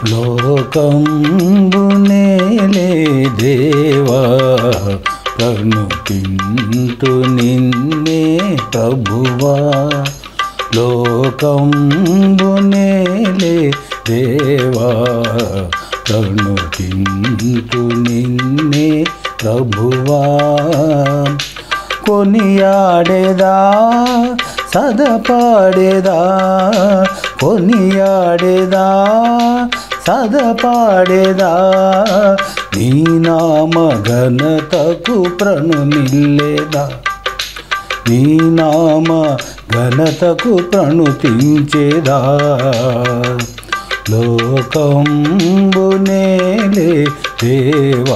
లోకంబునేలే దేవా ప్రణుతింతు నిన్నే ప్రభువా లోకంబునేలే దేవా ప్రణుతింతు నిన్నే ప్రభువా కొనియాడేదా సదపాడేదా కొనియాడేదా సదపాడేదా నీ నామ ఘనతకు ప్రణుమిల్లేదా నీ నామ ఘనతకు ప్రణుతించేదా లోకంబునేలే దేవా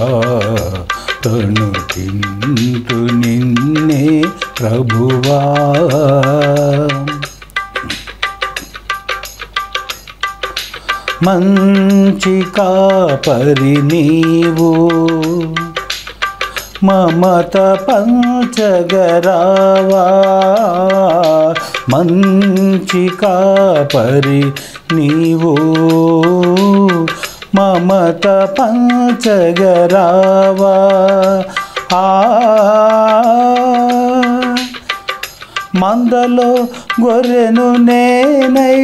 ప్రణుతింతు నిన్నే ప్రభువా మంచి కాపరి నీవు మమత పంచగరావా మంచి కాపరి నీవు మమత పంచగరావా ఆ మందలో గొర్రెను నేనై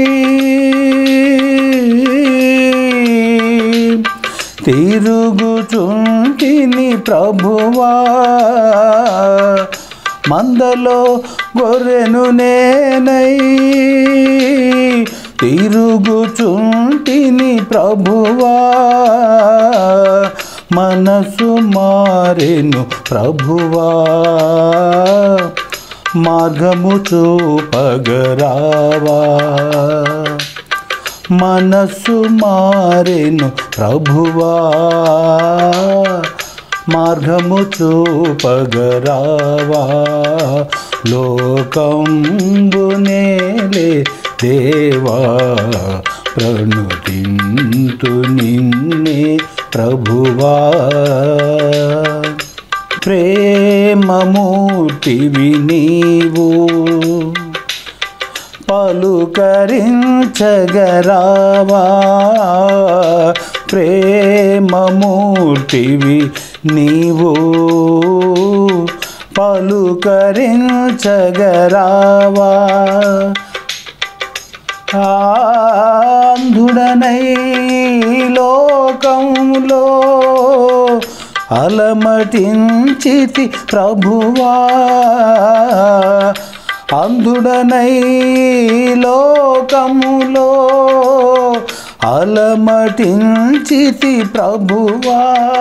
తిరుగుచుంటిని ప్రభువా మందలో గొర్రెను నేనై తిరుగుచుంటిని ప్రభువా మనసు మారెను ప్రభువా మార్గము చూపగరావా మనస్సు మారెను ప్రభువా మార్గము చూపగరావా లోకంబునేలే దేవా ప్రణుతింతు నిన్నే ప్రభువా ప్రేమమూర్తివి నీవు పలుకరించగరావా ప్రేమమూర్తివి నీవు పలుకరించగరావా అంధుడనై లోకంలో అలమటించితి ప్రభువా అంధుడనై లోకములో అలమటించితి ప్రభువా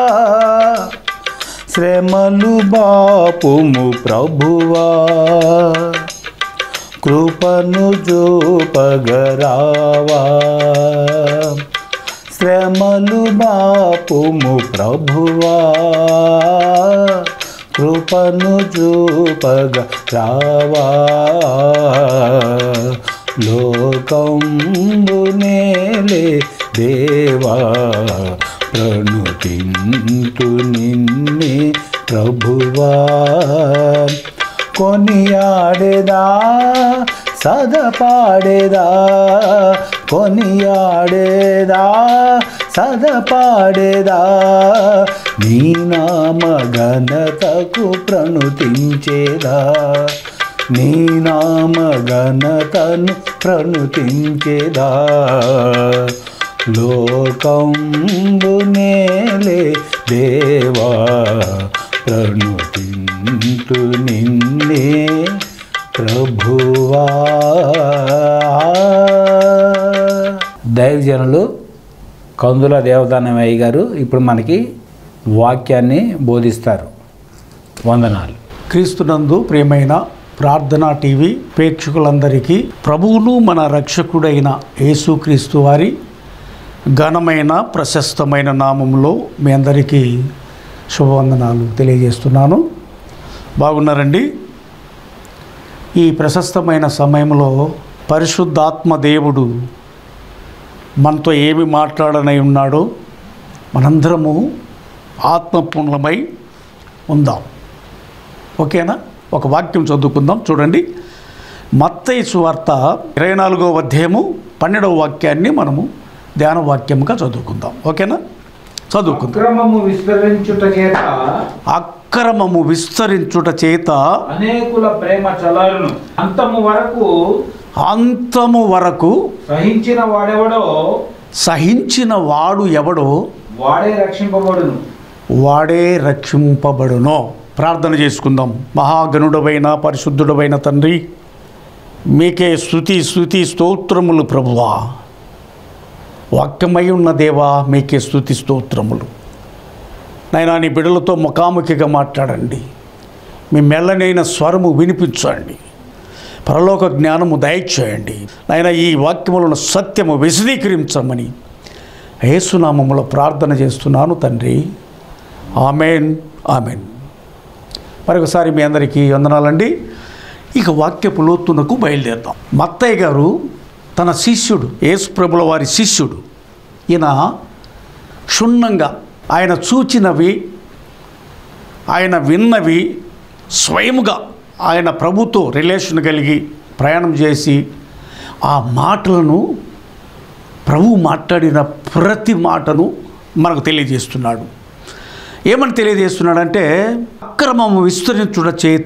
శ్రమలు బాపుము ప్రభువా కృపను చూపగరావా శ్రమలు బాపుము ప్రభువా కృపను చూపగ రావా లోకంబునేలే దేవా ప్రణుతింతు నిన్నే ప్రభువా కొనియాడేదా సదపాడేదా కొనియాడేదా సదపాడేదా నీ నామ ఘనతకు ప్రణుతించేదా నీ నామ ఘనతను ప్రణుతించేదా లోకంబునేలే దేవా ప్రణుతింతు నిన్నే ప్రభువా దైవజనులు కందుల దేవదానమయ్య గారు ఇప్పుడు మనకి వాక్యాన్ని బోధిస్తారు వందనాలు క్రీస్తునందు ప్రియమైన ప్రార్థనా టీవీ ప్రేక్షకులందరికీ ప్రభువును మన రక్షకుడైన యేసుక్రీస్తు వారి ఘనమైన ప్రశస్తమైన నామంలో మీ అందరికీ శుభవందనాలు తెలియజేస్తున్నాను బాగున్నారండి ఈ ప్రశస్తమైన సమయంలో పరిశుద్ధాత్మ దేవుడు మనతో ఏమి మాట్లాడనై ఉన్నాడో మనందరము ఆత్మపూర్ణమై ఉందాం ఓకేనా ఒక వాక్యం చదువుకుందాం చూడండి మత్తయి సువార్త ఇరవై నాలుగో అధ్యాయము పన్నెండవ వాక్యాన్ని మనము ధ్యాన వాక్యముగా చదువుకుందాం ఓకేనా చదువుకుందాం అక్రమము విస్తరించుట చేత అక్రమము విస్తరించుట చేత అనేకుల ప్రేమ చలారును అంతము వరకు అంతము వరకు సహించిన వాడెవడో సహించిన వాడు ఎవడో వాడే రక్షింపబడును వాడే రక్షింపబడునో ప్రార్థన చేసుకుందాం మహాగణుడవైన పరిశుద్ధుడవైన తండ్రి మీకే స్థుతి స్థుతి స్తోత్రములు ప్రభువా వాక్యమై ఉన్న దేవా మీకే స్థుతి స్తోత్రములు నైనా నీ బిడ్డలతో ముఖాముఖిగా మాట్లాడండి మీ మెల్లనైన స్వరము వినిపించండి పరలోక జ్ఞానము దయచేయండి నాయన ఈ వాక్యములను సత్యము విశదీకరించమని యేసునామములో ప్రార్థన చేస్తున్నాను తండ్రి ఆమెన్ ఆమెన్ మరొకసారి మీ అందరికీ వందనాలండి ఇక వాక్యపు లోతునకు బయలుదేరుతాం మత్తయ్య గారు తన శిష్యుడు యేసుప్రభుల వారి శిష్యుడు ఈయన క్షుణ్ణంగా ఆయన చూచినవి ఆయన విన్నవి స్వయముగా ఆయన ప్రభుతో రిలేషన్ కలిగి ప్రయాణం చేసి ఆ మాటలను ప్రభు మాట్లాడిన ప్రతి మాటను మనకు తెలియజేస్తున్నాడు ఏమని తెలియజేస్తున్నాడంటే అక్రమము విస్తరించుట చేత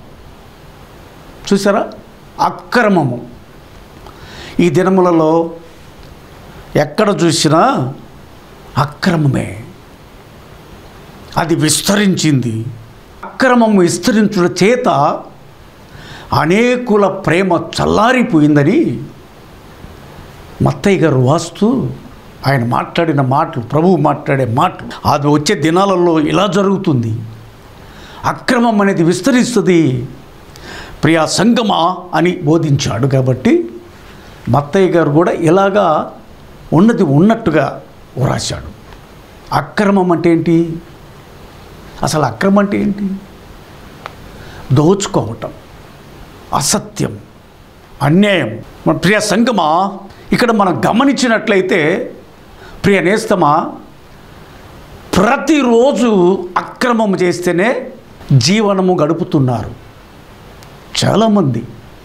చూసారా అక్రమము ఈ దినములలో ఎక్కడ చూసినా అక్రమమే అది విస్తరించింది అక్రమము విస్తరించుట చేత అనేకుల ప్రేమ చల్లారిపోయిందని మత్తయ్య గారు వాస్తూ ఆయన మాట్లాడిన మాటలు ప్రభువు మాట్లాడే మాటలు అది వచ్చే దినాలలో ఇలా జరుగుతుంది అక్రమం అనేది విస్తరిస్తుంది ప్రియా సంగమా అని బోధించాడు కాబట్టి మత్తయ్య గారు కూడా ఇలాగా ఉన్నది ఉన్నట్టుగా వ్రాశాడు అక్రమం అంటే ఏంటి అసలు అక్రమం అంటే ఏంటి దోచుకోవటం అసత్యం అన్యాయం మన ప్రియ సంగమా ఇక్కడ మనం గమనించినట్లయితే ప్రియ నేస్తమా ప్రతిరోజు అక్రమం చేస్తేనే జీవనము గడుపుతున్నారు చాలామంది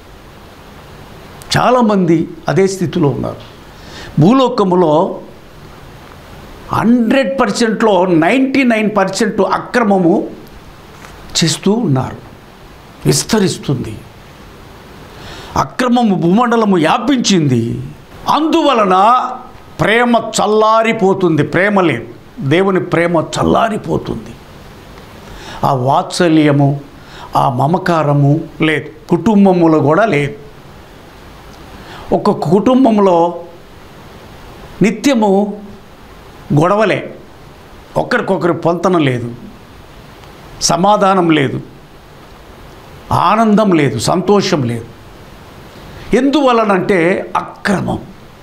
చాలామంది అదే స్థితిలో ఉన్నారు భూలోకములో హండ్రెడ్ పర్సెంట్లో నైంటీ నైన్ పర్సెంట్ అక్రమము చేస్తూ ఉన్నారు విస్తరిస్తుంది అక్రమము భూమండలము వ్యాపించింది అందువలన ప్రేమ చల్లారిపోతుంది ప్రేమ లేదు దేవుని ప్రేమ చల్లారిపోతుంది ఆ వాత్సల్యము ఆ మమకారము లేదు కుటుంబములో కూడా లేదు ఒక్కొక్క కుటుంబంలో నిత్యము గొడవలే ఒకరికొకరి పొంతన లేదు సమాధానం లేదు ఆనందం లేదు సంతోషం లేదు ఎందువలనంటే అక్రమం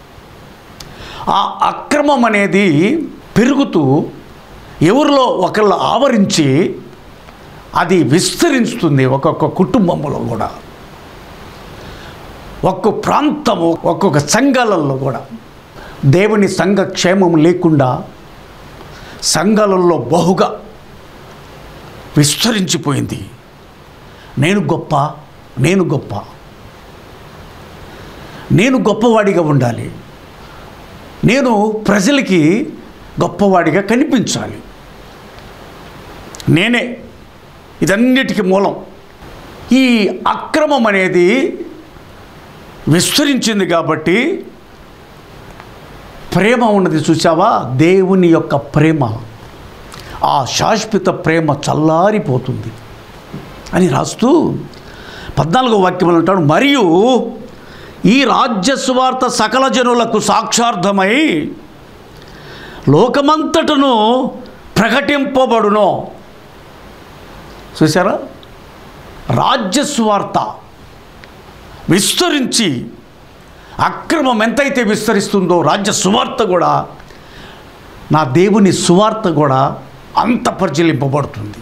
ఆ అక్రమం అనేది పెరుగుతూ ఎవరిలో ఒకళ్ళు ఆవరించి అది విస్తరిస్తుంది ఒక్కొక్క కుటుంబంలో కూడా ఒక్కొక్క ప్రాంతము ఒక్కొక్క సంఘాలలో కూడా దేవుని సంఘ క్షేమం లేకుండా సంఘాలలో బహుగా విస్తరించిపోయింది నేను గొప్ప నేను గొప్ప నేను గొప్పవాడిగా ఉండాలి నేను ప్రజలకి గొప్పవాడిగా కనిపించాలి నేనే ఇదన్నిటికీ మూలం ఈ అక్రమం అనేది విస్తరించింది కాబట్టి ప్రేమ ఉన్నది చూసావా దేవుని యొక్క ప్రేమ ఆ శాశ్వత ప్రేమ చల్లారిపోతుంది అని రాస్తూ పద్నాలుగో వాక్యం అంటాడు మరియు ఈ రాజ్య సువార్త సకల జనులకు సాక్షార్థమై లోకమంతటను ప్రకటింపబడును చూసారా రాజ్య సువార్త విస్తరించి అక్రమం ఎంతైతే విస్తరిస్తుందో రాజ్య సువార్త కూడా నా దేవుని సువార్త కూడా అంత పరిశీలింపబడుతుంది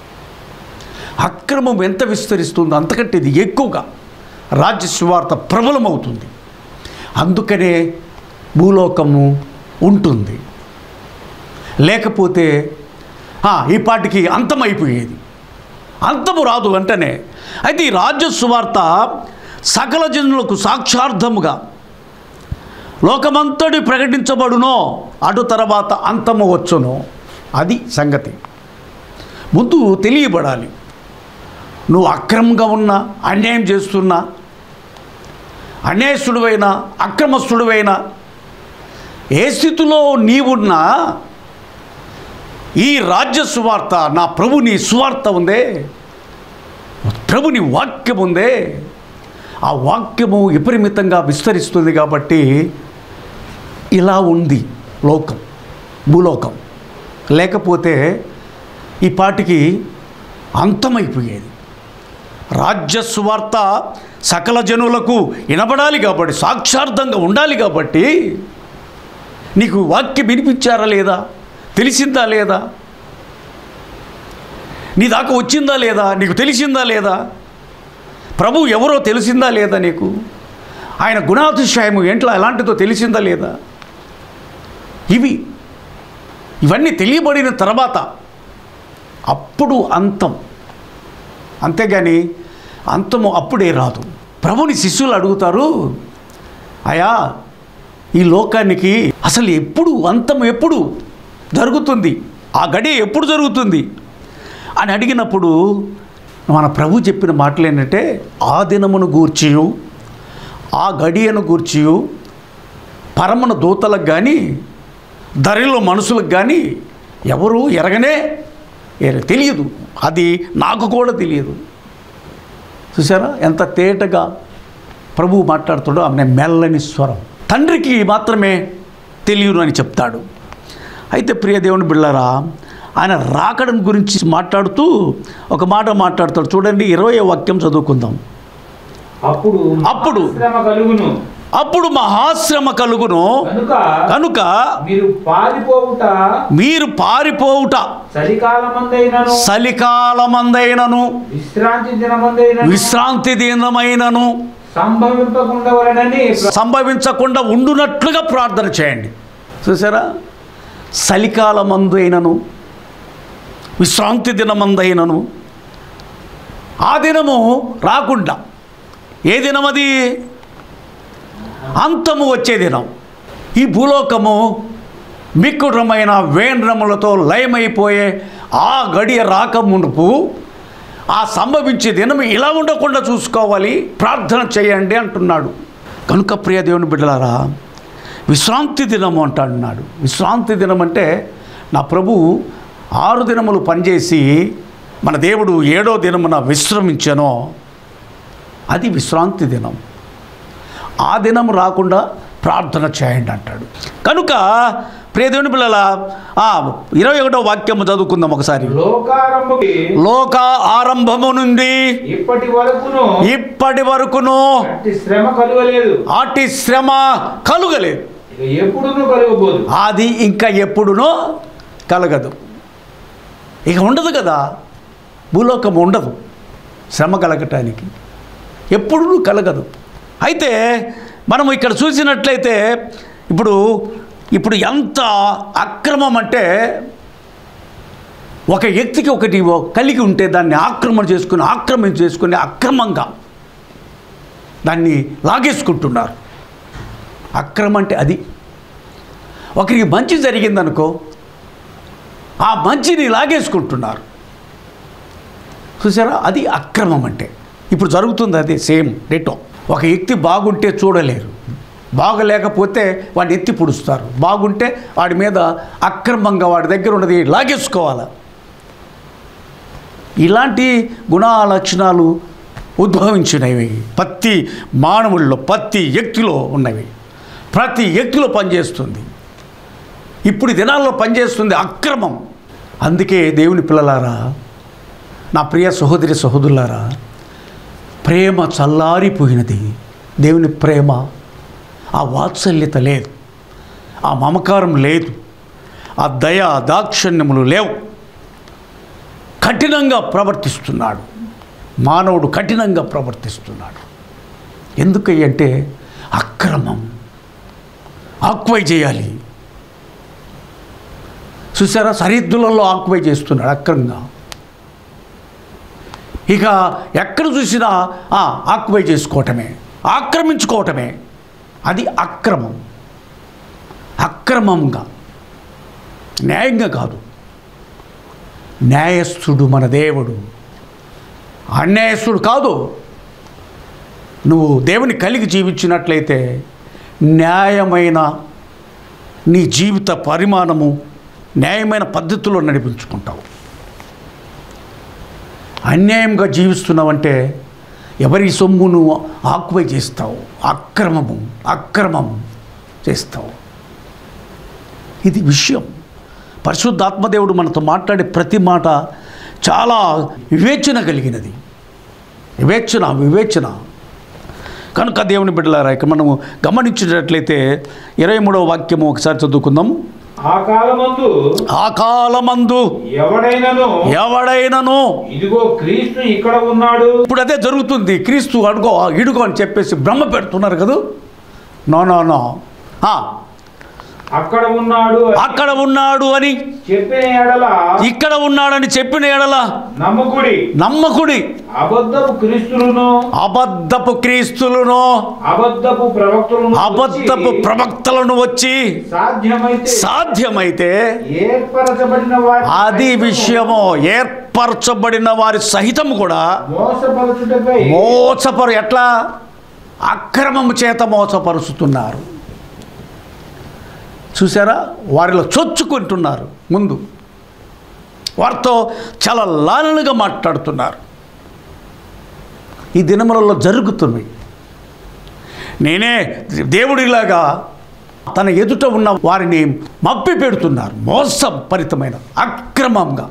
అక్రమం ఎంత విస్తరిస్తుందో అంతకంటే ఇది ఎక్కువగా రాజ్య సువార్త ప్రబలమవుతుంది అందుకనే భూలోకము ఉంటుంది లేకపోతే ఆ, ఈ పాటికి అంతమైపోయేది అంతము రాదు వెంటనే అయితే ఈ రాజ్య సువార్త సకల జనులకు సాక్షార్థముగా లోకమంతటి ప్రకటించబడునో అటు తర్వాత అంతము వచ్చును అది సంగతి ముందు తెలియబడాలి నువ్వు అక్రమంగా ఉన్నా అన్యాయం చేస్తున్నా అన్యాయస్తుడివైనా అక్రమస్తుడివైనా ఏ స్థితిలో నీవున్నా ఈ రాజ్య సువార్త నా ప్రభుని సువార్త ఉందే ప్రభుని వాక్యం ఉందే ఆ వాక్యము విపరీమితంగా విస్తరిస్తుంది కాబట్టి ఇలా ఉంది లోకం భూలోకం లేకపోతే ఈ పాటికి అంతమైపోయేది రాజ్య సువార్త సకల జనులకు వినబడాలి కాబట్టి సాక్షార్థంగా ఉండాలి కాబట్టి నీకు వాక్యం వినిపించారా లేదా తెలిసిందా లేదా నీ దాకా వచ్చిందా లేదా నీకు తెలిసిందా లేదా ప్రభు ఎవరో తెలిసిందా లేదా నీకు ఆయన గుణాతిశయము ఏంట్లా ఎలాంటిదో తెలిసిందా లేదా ఇవి ఇవన్నీ తెలియబడిన తర్వాత అప్పుడు అంతం అంతేగాని అంతము అప్పుడే రాదు ప్రభుని శిష్యులు అడుగుతారు అయా ఈ లోకానికి అసలు ఎప్పుడు అంతం ఎప్పుడు జరుగుతుంది ఆ గడి ఎప్పుడు జరుగుతుంది అని అడిగినప్పుడు మన ప్రభు చెప్పిన మాటలు ఏంటంటే ఆ దినమును గూర్చియు ఆ గడియను గూర్చియు పరమన దూతలకు కానీ ధరలో మనుషులకు కానీ ఎవరు ఎరగనే ఎర- తెలియదు అది నాకు కూడా తెలియదు చూసారా ఎంత తేటగా ప్రభువు మాట్లాడుతాడో ఆమె మెల్లని స్వరం తండ్రికి మాత్రమే తెలియను అని చెప్తాడు అయితే ప్రియ దేవుని బిళ్ళరా ఆయన రాకడం గురించి మాట్లాడుతూ ఒక మాట మాట్లాడతాడు చూడండి ఇరవై వాక్యం చదువుకుందాం అప్పుడు అప్పుడు శ్రమ కలుగును అప్పుడు మహాశ్రమ కలుగును కనుక కనుక మీరు పారిపోవుట మీరు పారిపోవుట చలికాలమందైనను చలికాలమందైనను విశ్రాంతి దినమందైనను విశ్రాంతి దినమైనను సంభవింపకుండవలనని సంభవించకుండా ఉండునట్లుగా ప్రార్థన చేయండి చూసారా చలికాలమందైనను విశ్రాంతి దినమందైనను ఆ దినము రాకుండా ఏ దినం అది అంతము వచ్చే దినం ఈ భూలోకము మిక్కుటమైన వేంద్రములతో లయమైపోయే ఆ గడియ రాక మునుపు ఆ సంభవించే దినం ఇలా ఉండకుండా చూసుకోవాలి ప్రార్థన చేయండి అంటున్నాడు కనుక ప్రియ దేవుని బిడ్డలారా విశ్రాంతి దినము అంటున్నాడు విశ్రాంతి దినం అంటే నా ప్రభు ఆరు దినములు పనిచేసి మన దేవుడు ఏడో దినమున విశ్రమించానో అది విశ్రాంతి దినం ఆ దినం రాకుండా ప్రార్థన చేయండి అంటాడు కనుక ప్రియదేవుని పిల్లల ఇరవై ఒకటో వాక్యము చదువుకుందాం ఒకసారి లోకారంభకి లోక ఆరంభము నుండి ఇప్పటి వరకును ఇప్పటి వరకును అట్టి శ్రమ కలుగలేదు అటి శ్రమ కలుగలేదు ఇక ఎప్పుడును కలుగబోదు అది ఇంకా ఎప్పుడునో కలగదు ఇక ఉండదు కదా భూలోకం ఉండదు శ్రమ కలగటానికి ఎప్పుడూ కలగదు అయితే మనం ఇక్కడ చూసినట్లయితే ఇప్పుడు ఇప్పుడు ఎంత అక్రమం అంటే ఒక వ్యక్తికి ఒకటి కలిగి ఉంటే దాన్ని ఆక్రమణ చేసుకుని ఆక్రమణ చేసుకుని అక్రమంగా దాన్ని లాగేసుకుంటున్నారు అక్రమం అంటే అది ఒకరికి మంచి జరిగిందనుకో ఆ మంచిని లాగేసుకుంటున్నారు చూసారా అది అక్రమం అంటే ఇప్పుడు జరుగుతుంది అదే సేమ్ డేటో ఒక వ్యక్తి బాగుంటే చూడలేరు బాగలేకపోతే వాడిని ఎత్తి పుడుస్తారు బాగుంటే వాడి మీద అక్రమంగా వాడి దగ్గర ఉన్నది లాగేసుకోవాలి ఇలాంటి గుణా లక్షణాలు ఉద్భవించినవి ప్రతి మానవుల్లో ప్రతి వ్యక్తిలో ఉన్నవి ప్రతి వ్యక్తిలో పనిచేస్తుంది ఇప్పుడు ఈ దినాల్లో పనిచేస్తుంది అక్రమం అందుకే దేవుని పిల్లలారా నా ప్రియ సహోదరి సహోదరులారా ప్రేమ చల్లారిపోయినది దేవుని ప్రేమ ఆ వాత్సల్యత లేదు ఆ మమకారం లేదు ఆ దయ దాక్షిణ్యములు లేవు కఠినంగా ప్రవర్తిస్తున్నాడు మానవుడు కఠినంగా ప్రవర్తిస్తున్నాడు ఎందుకంటే అక్రమం ఆక్వై చేయాలి చూసారా సరిహద్దులలో ఆక్వై చేస్తున్నాడు అక్రమంగా ఇక ఎక్కడ చూసినా ఆ, ఆక్యుపై చేసుకోవటమే ఆక్రమించుకోవటమే అది అక్రమం అక్రమంగా న్యాయంగా కాదు న్యాయస్థుడు మన దేవుడు అన్యాయస్థుడు కాదు నువ్వు దేవుని కలిగి జీవించినట్లయితే న్యాయమైన నీ జీవిత పరిమాణము న్యాయమైన పద్ధతిలో నడిపించుకుంటావు అన్యాయంగా జీవిస్తున్నావంటే ఎవరి సొమ్మును ఆక్యుపై చేస్తావు అక్రమము అక్రమం చేస్తావు ఇది విషయం పరిశుద్ధాత్మదేవుడు మనతో మాట్లాడే ప్రతి మాట చాలా వివేచన కలిగినది వివేచన వివేచన కనుక దేవుని బిడ్డలారా ఇక మనము గమనించినట్లయితే ఇరవై మూడవ వాక్యము ఒకసారి చదువుకుందాం ఆ కాలమందు ఆ కాలమందు ఎవడైనను ఎవడైనను ఇదిగో క్రీస్తు ఇక్కడ ఉన్నాడు ఇప్పుడు అదే జరుగుతుంది క్రీస్తు అడుగో ఇడుగో అని చెప్పేసి బ్రహ్మ పెడుతున్నారు కదా నో నో నో ఆ, అక్కడ ఉన్నాడు అని అక్కడ ఉన్నాడు అని చెప్పిన ఎడల ఇక్కడ ఉన్నాడని చెప్పిన ఎడల నమ్మకుడి నమ్మకుడి అబద్ధపు క్రీస్తులను అబద్ధపు క్రీస్తులను అబద్ధపు ప్రవక్తలను అబద్ధపు వచ్చి ప్రవక్తలను వచ్చి సాధ్యమైతే సాధ్యమైతే ఏర్పరచబడిన వారి అది విషయము ఏర్పరచబడిన వారి సహితం కూడా మోసపరచుటపై మోసపరు ఎట్లా అక్రమము చేత మోసపరుచుతున్నారు చూసారా వారిలో చొచ్చుకుంటున్నారు ముందు వారితో చాలా లాలనగా మాట్లాడుతున్నారు ఈ దినములలో జరుగుతుంది నేనే దేవుడిలాగా తన ఎదుట ఉన్న వారిని మప్పి పెడుతున్నారు మోసపరితమైన అక్రమంగా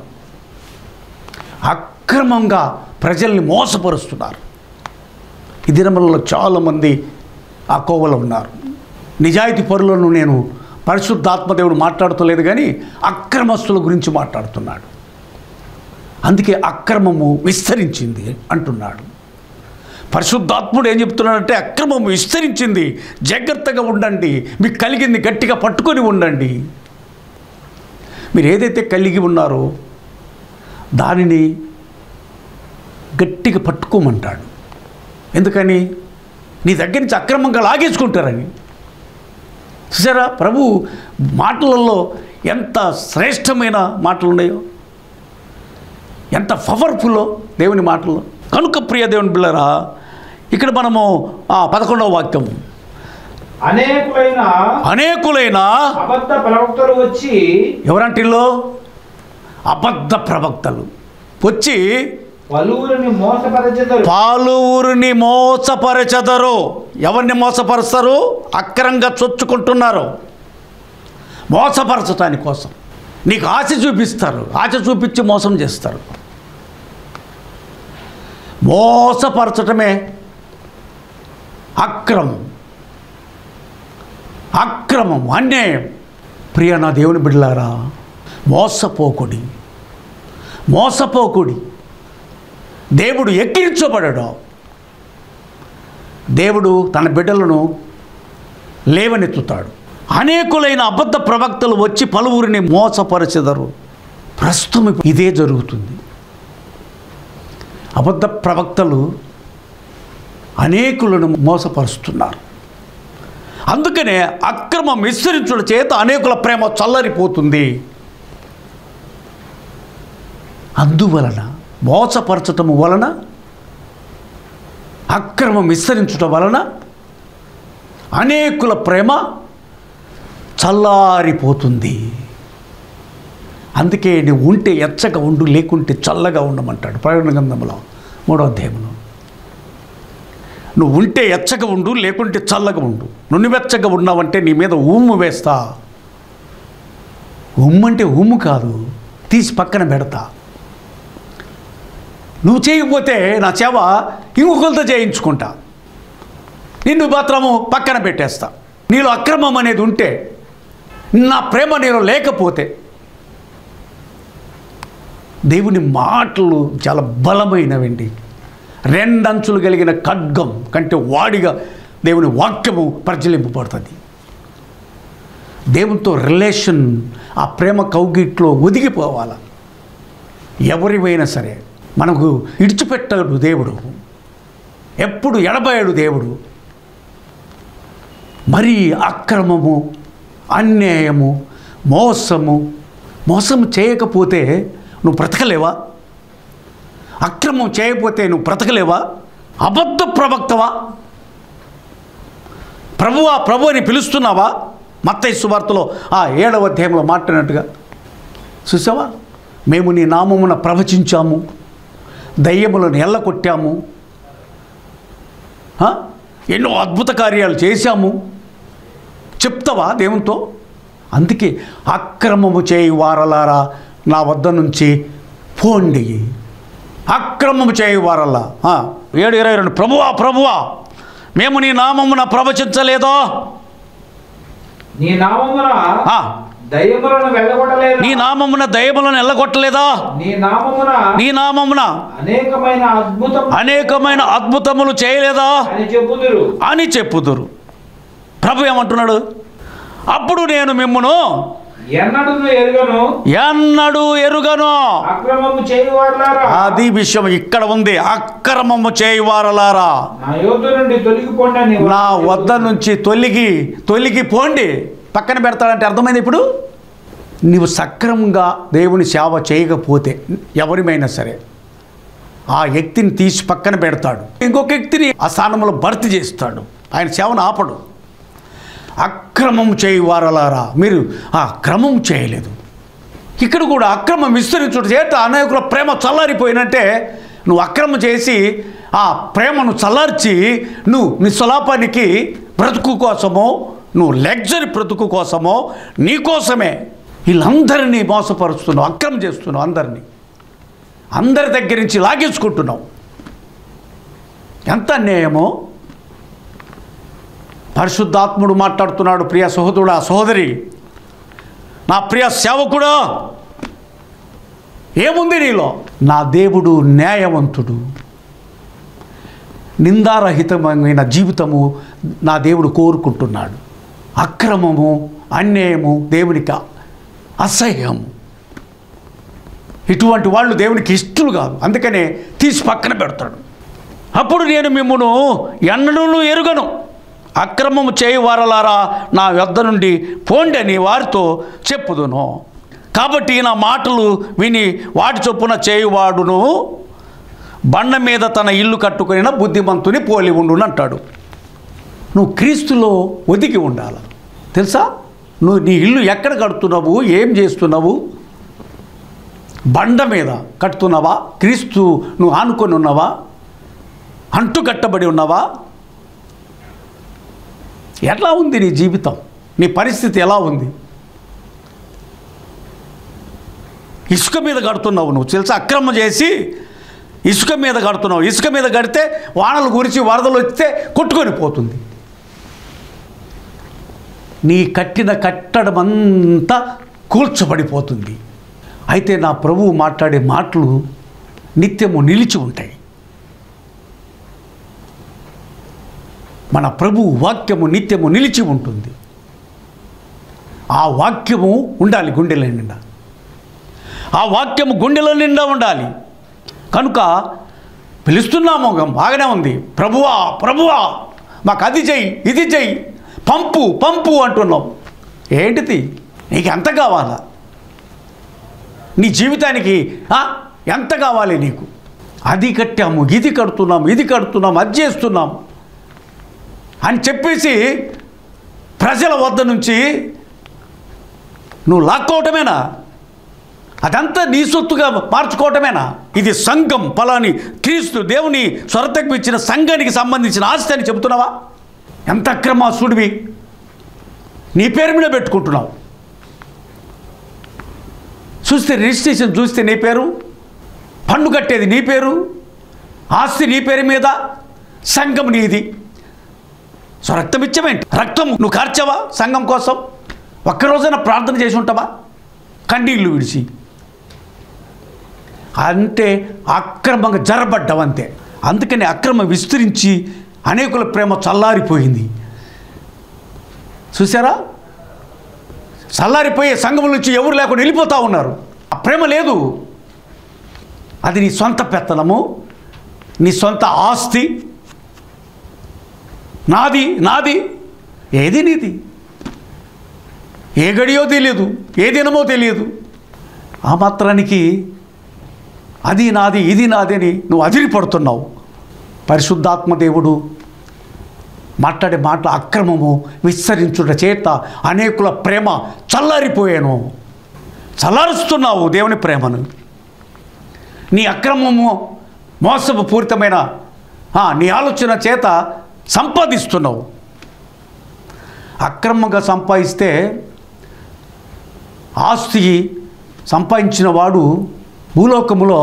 అక్రమంగా ప్రజల్ని మోసపరుస్తున్నారు ఈ దినములలో చాలామంది ఆ కోవలో ఉన్నారు నిజాయితీ పరులను నేను పరిశుద్ధాత్మదేవుడు మాట్లాడుతలేదు కానీ అక్రమస్తుల గురించి మాట్లాడుతున్నాడు అందుకే అక్రమము విస్తరించింది అంటున్నాడు పరిశుద్ధాత్ముడు ఏం చెప్తున్నాడంటే అక్రమం విస్తరించింది జాగ్రత్తగా ఉండండి మీకు కలిగింది గట్టిగా పట్టుకొని ఉండండి మీరు ఏదైతే కలిగి ఉన్నారో దానిని గట్టిగా పట్టుకోమంటాడు ఎందుకని నీ దగ్గర నుంచి అక్రమంగా లాగేసుకుంటారని చూసారా ప్రభు మాటలలో ఎంత శ్రేష్టమైన మాటలు ఉన్నాయో ఎంత పవర్ఫుల్లో దేవుని మాటలు కనుక ప్రియ దేవుని బిళ్ళరా ఇక్కడ మనము ఆ పదకొండవ వాక్యం అనేకులైన అనేకులైన అబద్ధ ప్రవక్తలు వచ్చి ఎవరంటిల్లో అబద్ధ ప్రవక్తలు వచ్చి పలువురిని మోసపరచెదరు పాలువురిని మోసపరచెదరు ఎవరిని మోసపరుస్తారు అక్రంగా చొచ్చుకుంటున్నారు మోసపరచటాని కోసం నీకు ఆశ చూపిస్తారు ఆశ చూపించి మోసం చేస్తారు మోసపరచటమే అక్రమం అక్రమం అన్యాయం ప్రియ నా దేవుని బిడ్డలారా మోసపోకుడి మోసపోకుడి దేవుడు ఎక్కిరించబడడు దేవుడు తన బిడ్డలను లేవనెత్తుతాడు అనేకులైన అబద్ధ ప్రవక్తలు వచ్చి పలువురిని మోసపరచెదరు ప్రస్తుతం ఇప్పుడు ఇదే జరుగుతుంది అబద్ధ ప్రవక్తలు అనేకులను మోసపరుస్తున్నారు అందుకనే అక్రమం విస్తరించుట చేత అనేకుల ప్రేమ చల్లరిపోతుంది అందువలన మోసపరచటము వలన అక్రమం విస్తరించటం వలన అనేకుల ప్రేమ చల్లారిపోతుంది అందుకే నువ్వు ఉంటే ఎచ్చగా ఉండు లేకుంటే చల్లగా ఉండమంటాడు ప్రయోజన గ్రంథంలో మూడో అధ్యాయంలో నువ్వు ఉంటే ఎచ్చగా ఉండు లేకుంటే చల్లగా ఉండు నువ్వెచ్చగా ఉన్నావంటే నీ మీద ఉమ్ము వేస్తా ఉమ్ము అంటే ఉమ్ము కాదు తీసి పక్కన పెడతా నువ్వు చేయకపోతే నా సేవ ఇంకొకరితో చేయించుకుంటా నిన్ను మాత్రము పక్కన పెట్టేస్తా నీలో అక్రమం అనేది ఉంటే నా ప్రేమ నేను లేకపోతే దేవుని మాటలు చాలా బలమైనవండి రెండంచులు కలిగిన ఖడ్గం కంటే వాడిగా దేవుని వాక్యము ప్రజలింపబడుతుంది దేవునితో రిలేషన్ ఆ ప్రేమ కౌగిట్లో ఒదిగిపోవాల ఎవరివైనా సరే మనకు ఇడిచిపెట్టాడు దేవుడు ఎప్పుడు ఎడబాయాడు దేవుడు మరీ అక్రమము అన్యాయము మోసము మోసం చేయకపోతే నువ్వు బ్రతకలేవా అక్రమం చేయకపోతే నువ్వు బ్రతకలేవా అబద్ధ ప్రవక్తవా ప్రభువా ప్రభు అని పిలుస్తున్నావా మత్తయి సువార్తలో ఆ ఏడవ అధ్యాయంలో మాట్లాడినట్టుగా చూసావా మేము నీ నామమున ప్రవచించాము దయ్యములను ఎల్లకొట్టాము ఆ? ఎన్నో అద్భుత కార్యాలు చేశాము చెప్తావా దేవునితో అందుకే అక్రమము చేయి వారలారా నా వద్ద నుంచి పోండి అక్రమము చేయి వారల్లా ఆ, ఏడు ఇరవై రెండు ప్రభువా ప్రభువా మేము నీ నామమున ప్రవచించలేదో నీ నామమున ఆ, దయ్యములను వెళ్ళగొట్టలేదు నీ నామమున దయములను ఎల్లగొట్టలేదా నీ నామమున నీ నామమున అనేకమైన అద్భుతం అనేకమైన అద్భుతములు చేయలేదా అని చెప్పుదురు అని చెప్పుదురు ప్రభు ఏమంటున్నాడు అప్పుడు నేను మిమ్మును ఎన్నడూ ఎరుగను ఎన్నడూ ఎరుగను అక్రమము చేయువారులారా అది విషయం ఇక్కడ ఉంది అక్రమము చేయువారలారా నా యోధ నుండి తొలగిపోండి అని నా వద్ద నుంచి తొలగి తొలగి పోండి పక్కన పెడతాడంటే అర్థమైంది ఇప్పుడు నీవు సక్రమంగా దేవుని సేవ చేయకపోతే ఎవరిమైనా సరే ఆ వ్యక్తిని తీసి పక్కన పెడతాడు ఇంకొక వ్యక్తిని ఆ స్థానంలో భర్తీ చేస్తాడు ఆయన సేవను ఆపడు అక్రమం చేయువారలారా మీరు ఆ క్రమం చేయలేదు ఇక్కడ కూడా అక్రమం విస్తరించుట చేత అనేకుల ప్రేమ చల్లారిపోయినట్టే నువ్వు అక్రమం చేసి ఆ ప్రేమను చల్లార్చి నువ్వు నీ స్వలాపానికి బ్రతుకు కోసమో నువ్వు లగ్జరీ బ్రతుకు కోసమో నీ కోసమే వీళ్ళందరినీ మోసపరుస్తున్నావు అక్రమం చేస్తున్నావు అందరినీ అందరి దగ్గర నుంచి లాగేసుకుంటున్నావు ఎంత అన్యాయమో పరిశుద్ధాత్ముడు మాట్లాడుతున్నాడు ప్రియ సహోదరుడా సహోదరి నా ప్రియ సేవకుడా ఏముంది నీలో నా దేవుడు న్యాయవంతుడు నిందారహితమైన జీవితము నా దేవుడు కోరుకుంటున్నాడు అక్రమము అన్యాయము దేవునికి అసహ్యము ఇటువంటి వాళ్ళు దేవునికి ఇష్టలు కాదు అందుకనే తీసి పక్కన పెడతాడు అప్పుడు నేను మిమ్మను ఎన్నడూ ఎరుగను అక్రమము చేయువారలారా నా వద్ద నుండి పోండి అని వారితో చెప్పుదును కాబట్టి నా మాటలు విని వాటి చొప్పున చేయువాడును బండ మీద తన ఇల్లు కట్టుకుని బుద్ధిమంతుని పోలి ఉండును అంటాడు నువ్వు క్రీస్తులో ఒదిగి ఉండాలి తెలుసా నువ్వు నీ ఇల్లు ఎక్కడ కడుతున్నావు ఏం చేస్తున్నావు బండ మీద కట్టుతున్నావా క్రీస్తు నువ్వు ఆనుకొని ఉన్నావా అంటు కట్టబడి ఉన్నావా ఎట్లా ఉంది నీ జీవితం నీ పరిస్థితి ఎలా ఉంది ఇసుక మీద కడుతున్నావు నువ్వు తెలుసా అక్రమం చేసి ఇసుక మీద కడుతున్నావు ఇసుక మీద కడితే వానలు గురించి వరదలు వస్తే కొట్టుకొని పోతుంది నీ కట్టిన కట్టడం అంతా కూల్చబడిపోతుంది అయితే నా ప్రభువు మాట్లాడే మాటలు నిత్యము నిలిచి ఉంటాయి మన ప్రభు వాక్యము నిత్యము నిలిచి ఉంటుంది ఆ వాక్యము ఉండాలి గుండెల నిండా ఆ వాక్యము గుండెల నిండా ఉండాలి కనుక పిలుస్తున్నాము బాగానే ఉంది ప్రభువా ప్రభువా మాకు అది చెయ్యి ఇది చెయ్యి పంపు పంపు అంటున్నాం ఏంటిది నీకు ఎంత కావాలా నీ జీవితానికి ఆ, ఎంత కావాలి నీకు అది కట్టాము ఇది కడుతున్నాము ఇది కడుతున్నాము అది చేస్తున్నాము అని చెప్పేసి ప్రజల వద్ద నుంచి నువ్వు లాక్కోవటమేనా అదంతా నీ సొత్తుగా మార్చుకోవటమేనా ఇది సంఘం పలాని క్రీస్తు దేవుని స్వరతకు ఇచ్చిన సంఘానికి సంబంధించిన ఆస్తి అని చెబుతున్నావా ఎంత అక్రమాసుడివి నీ పేరు మీద పెట్టుకుంటున్నావు చూస్తే రిజిస్ట్రేషన్ చూస్తే నీ పేరు పన్ను కట్టేది నీ పేరు ఆస్తి నీ పేరు మీద సంఘం నీది సో రక్తం ఇచ్చమేంటి రక్తం నువ్వు కార్చావా సంఘం కోసం ఒక్కరోజైనా ప్రార్థన చేసి ఉంటావా కన్నీళ్ళు విడిచి అంటే అక్రమంగా జరబడ్డావు అంతే అందుకని అక్రమం విస్తరించి అనేకుల ప్రేమ చల్లారిపోయింది చూసారా చల్లారిపోయే సంఘం నుంచి ఎవరు లేకుండా వెళ్ళిపోతూ ఉన్నారు ఆ ప్రేమ లేదు అది నీ సొంత పెత్తనము నీ సొంత ఆస్తి నాది నాది ఏది నీది ఏ గడియో తెలియదు ఏ దినమో తెలియదు ఆ మాత్రానికి అది నాది ఇది నాది అని నువ్వు అదిరిపడుతున్నావు పరిశుద్ధాత్మ దేవుడు మాట్లాడే మాటల అక్రమము విస్తరించుట చేత అనేకుల ప్రేమ చల్లారిపోయాను చల్లారుస్తున్నావు దేవుని ప్రేమను నీ అక్రమము మోసపు పూరితమైన ఆ, నీ ఆలోచన చేత సంపాదిస్తున్నావు అక్రమంగా సంపాదిస్తే ఆస్తి సంపాదించిన వాడు భూలోకములో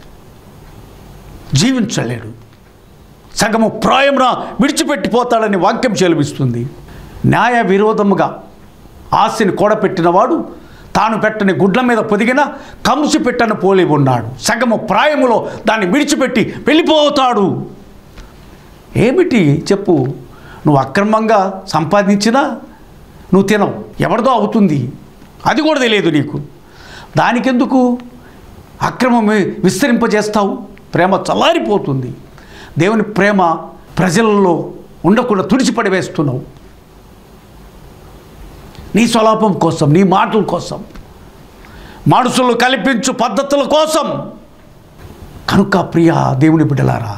జీవించలేడు సగము ప్రాయమున విడిచిపెట్టిపోతాడని వాక్యం చెలవిస్తుంది న్యాయ విరోధముగా ఆస్తిని కూడపెట్టినవాడు తాను పెట్టని గుడ్ల మీద పొదిగిన కంసి పెట్టని పోలి ఉన్నాడు సగము ప్రాయములో దాన్ని విడిచిపెట్టి వెళ్ళిపోతాడు ఏమిటి చెప్పు నువ్వు అక్రమంగా సంపాదించినా నువ్వు తినవు ఎవరిదో అవుతుంది అది కూడా తెలియదు నీకు దానికెందుకు అక్రమం విస్తరింపజేస్తావు ప్రేమ చల్లారిపోతుంది దేవుని ప్రేమ ప్రజలలో ఉండకుండా తుడిచిపడి వేస్తున్నావు నీ స్వలాపం కోసం నీ మాటల కోసం మనుషులు కల్పించు పద్ధతుల కోసం కనుక ప్రియ దేవుని బిడ్డలారా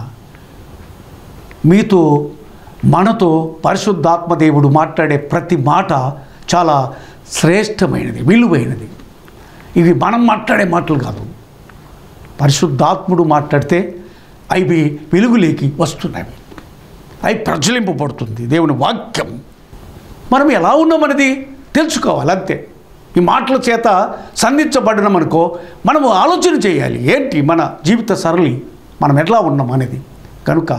మీతో మనతో పరిశుద్ధాత్మ దేవుడు మాట్లాడే ప్రతి మాట చాలా శ్రేష్టమైనది విలువైనది ఇవి మనం మాట్లాడే మాటలు కాదు పరిశుద్ధాత్ముడు మాట్లాడితే అవి వెలుగులేకి వస్తున్నవి అవి ప్రజ్వలింపబడుతుంది దేవుని వాక్యం మనం ఎలా ఉన్నామనేది తెలుసుకోవాలి అంతే ఈ మాటల చేత సంధించబడినామనుకో మనము ఆలోచన చేయాలి ఏంటి మన జీవిత సరళి మనం ఎట్లా ఉన్నాం అనేది కనుక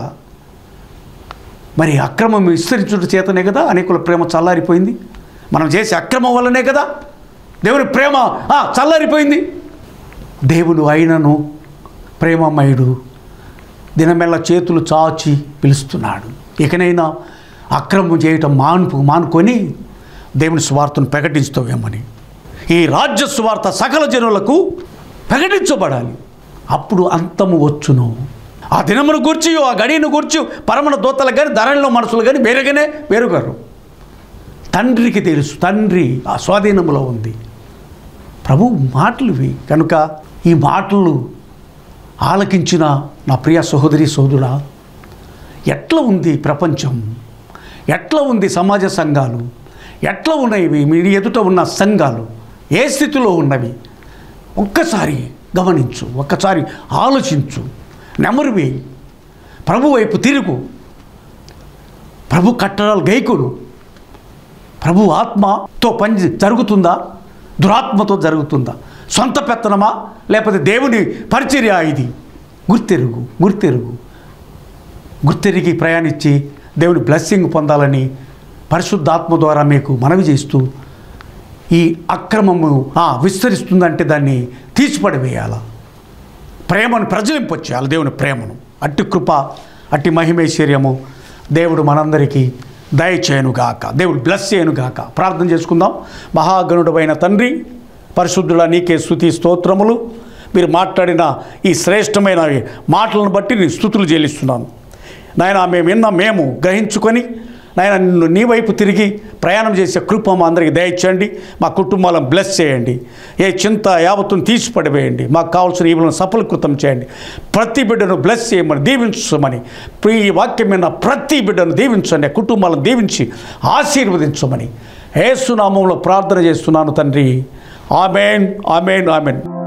మరి అక్రమం విస్తరించుట చేతనే కదా అనేకుల ప్రేమ చల్లారిపోయింది మనం చేసే అక్రమం వల్లనే కదా దేవుని ప్రేమ ఆ, చల్లారిపోయింది దేవుడు అయినను ప్రేమమయుడు దినమెల్ల చేతులు చాచి పిలుస్తున్నాడు ఇకనైనా అక్రమం చేయటం మానుపు మానుకొని దేవుని స్వార్థను ప్రకటిస్తావేమని ఈ రాజ్య స్వార్థ సకల జనులకు ప్రకటించబడాలి అప్పుడు అంతము వచ్చును ఆ దినమును గూర్చి ఆ గడియను గూర్చి పరమణ దూతలు కానీ ధరణిలో మనసులు కానీ వేరుగానే వేరుగారు తండ్రికి తెలుసు తండ్రి ఆ స్వాధీనంలో ఉంది ప్రభు మాటలు ఇవి కనుక ఈ మాటలు ఆలకించిన నా ప్రియ సహోదరి సోదరుడా ఎట్లా ఉంది ప్రపంచం ఎట్లా ఉంది సమాజ సంఘాలు ఎట్లా ఉన్నాయి మీ ఎదుట ఉన్న సంఘాలు ఏ స్థితిలో ఉన్నవి ఒక్కసారి గమనించు ఒక్కసారి ఆలోచించు నెమరు వేయి ప్రభు వైపు తిరుగు ప్రభు కట్టడాలు గైకును ప్రభు ఆత్మతో పని జరుగుతుందా దురాత్మతో జరుగుతుందా సొంత పెత్తనమా లేకపోతే దేవుని పరిచర్య ఇది గుర్తెరుగు గుర్తెరుగు గుర్తెరిగి ప్రయాణించి దేవుని బ్లెస్సింగ్ పొందాలని పరిశుద్ధాత్మ ద్వారా మీకు మనవి చేస్తూ ఈ అక్రమము ఆ, విస్తరిస్తుందంటే దాన్ని తీసిపడివేయాల ప్రేమను ప్రజలింపొచ్చేయాలి దేవుని ప్రేమను అట్టి కృప అట్టి మహిమేశ్వర్యము దేవుడు మనందరికీ దయచేయనుగాక దేవుడు బ్లెస్ చేయనుగాక ప్రార్థన చేసుకుందాం మహాగణుడమైన తండ్రి పరిశుద్ధుల నీకే స్థుతి స్తోత్రములు మీరు మాట్లాడిన ఈ శ్రేష్టమైన మాటలను బట్టి నేను స్థుతులు చెల్లిస్తున్నాను నాయన మేము విన్న మేము గ్రహించుకొని నాయన నిన్ను నీ వైపు తిరిగి ప్రయాణం చేసే కృప మా అందరికి దయచేయండి మా కుటుంబాలను బ్లెస్ చేయండి ఏ చింత యావత్తును తీసిపడివేయండి మాకు కావాల్సిన ఈవులను సఫలీకృతం చేయండి ప్రతి బిడ్డను బ్లెస్ చేయమని దీవించమని ఈ వాక్యం మీద ప్రతి బిడ్డను దీవించండి కుటుంబాలను దీవించి ఆశీర్వదించమని ఏసునామంలో ప్రార్థన చేస్తున్నాను తండ్రి ఆమెన్ ఆమెన్ ఆమెన్